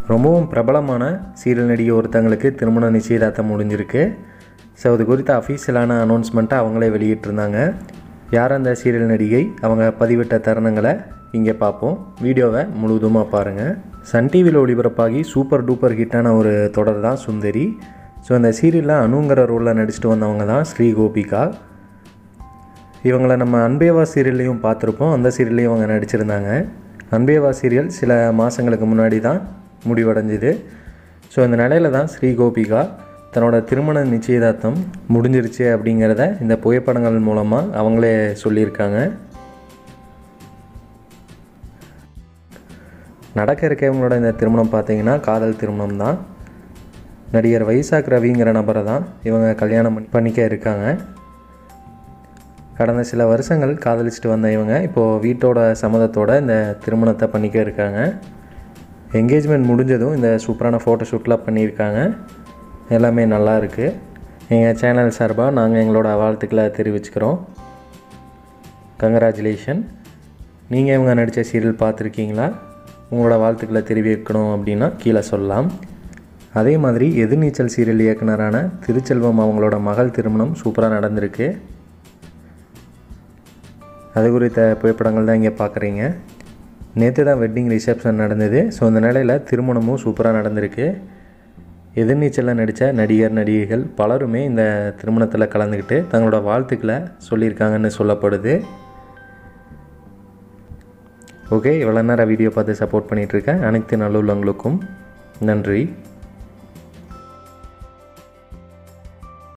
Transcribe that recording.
ரொம்பவும் பிரபலமான சீரியல் நடிகை ஒருத்தங்களுக்கு திருமண நிச்சயதார்த்தம் முடிஞ்சிருக்கு ஸோ அது குறித்த அஃபீஷியலான அனௌன்ஸ்மெண்ட்டை அவங்களே வெளியிட்டிருந்தாங்க யார் அந்த சீரியல் நடிகை அவங்க பதிவிட்ட தருணங்களை இங்கே பார்ப்போம் வீடியோவை முழுவதுமாக பாருங்கள் சன் டிவியில் ஒளிபரப்பாகி சூப்பர் டூப்பர் ஹிட்டான ஒரு தொடர் தான் சுந்தரி ஸோ அந்த சீரியலில் அணுங்கிற ரோலில் நடிச்சிட்டு வந்தவங்க தான் ஸ்ரீ கோபிகா இவங்களை நம்ம அன்பேவா சீரியல்லையும் பார்த்துருப்போம் அந்த சீரியல்லையும் அவங்க நடிச்சிருந்தாங்க அன்பேவா சீரியல் சில மாதங்களுக்கு முன்னாடி தான் முடிவடைஞ்சுது ஸோ அந்த நிலையில் தான் ஸ்ரீ கோபிகா தன்னோட திருமண நிச்சயதார்த்தம் முடிஞ்சிருச்சு அப்படிங்கிறத இந்த புகைப்படங்கள் மூலமாக அவங்களே சொல்லியிருக்காங்க நடக்க இருக்கவங்களோட இந்த திருமணம் பார்த்தீங்கன்னா காதல் திருமணம் தான் நடிகர் வைசாக் ரவிங்கிற நபரை தான் இவங்க கல்யாணம் பண்ணி- பண்ணிக்க இருக்காங்க கடந்த சில வருஷங்கள் காதலிச்சுட்டு வந்த இவங்க இப்போது வீட்டோட சம்மதத்தோட இந்த திருமணத்தை பண்ணிக்க இருக்காங்க என்கேஜ்மெண்ட் முடிஞ்சதும் இந்த சூப்பரான ஃபோட்டோ ஷூட்லாம் பண்ணியிருக்காங்க எல்லாமே நல்லா இருக்குது எங்கள் சேனல் சார்பாக நாங்கள் எங்களோட வாழ்த்துக்களை தெரிவிச்சுக்கிறோம் கங்க்ராச்சுலேஷன் நீங்கள் இவங்க நடித்த சீரியல் பார்த்துருக்கீங்களா உங்களோட வாழ்த்துக்களை தெரிவிக்கணும் அப்படின்னா கீழே சொல்லலாம் அதே மாதிரி எதிர்நீச்சல் சீரியல் இயக்குனரான திருச்செல்வம் அவங்களோட மகள் திருமணம் சூப்பராக நடந்திருக்கு அது குறித்த புகைப்படங்கள் தான் இங்கே பார்க்குறீங்க நேற்று தான் வெட்டிங் ரிசப்ஷன் நடந்தது ஸோ அந்த நிலையில் திருமணமும் சூப்பராக நடந்திருக்கு எதிர்நீச்சலில் நடித்த நடிகர் நடிகைகள் பலருமே இந்த திருமணத்தில் கலந்துக்கிட்டு தங்களோட வாழ்த்துக்களை சொல்லியிருக்காங்கன்னு சொல்லப்படுது ஓகே இவ்வளோ நேரம் வீடியோ பார்த்து சப்போர்ட் பண்ணிகிட்ருக்கேன் அனைத்து நல்லுள்ளங்களுக்கும் நன்றி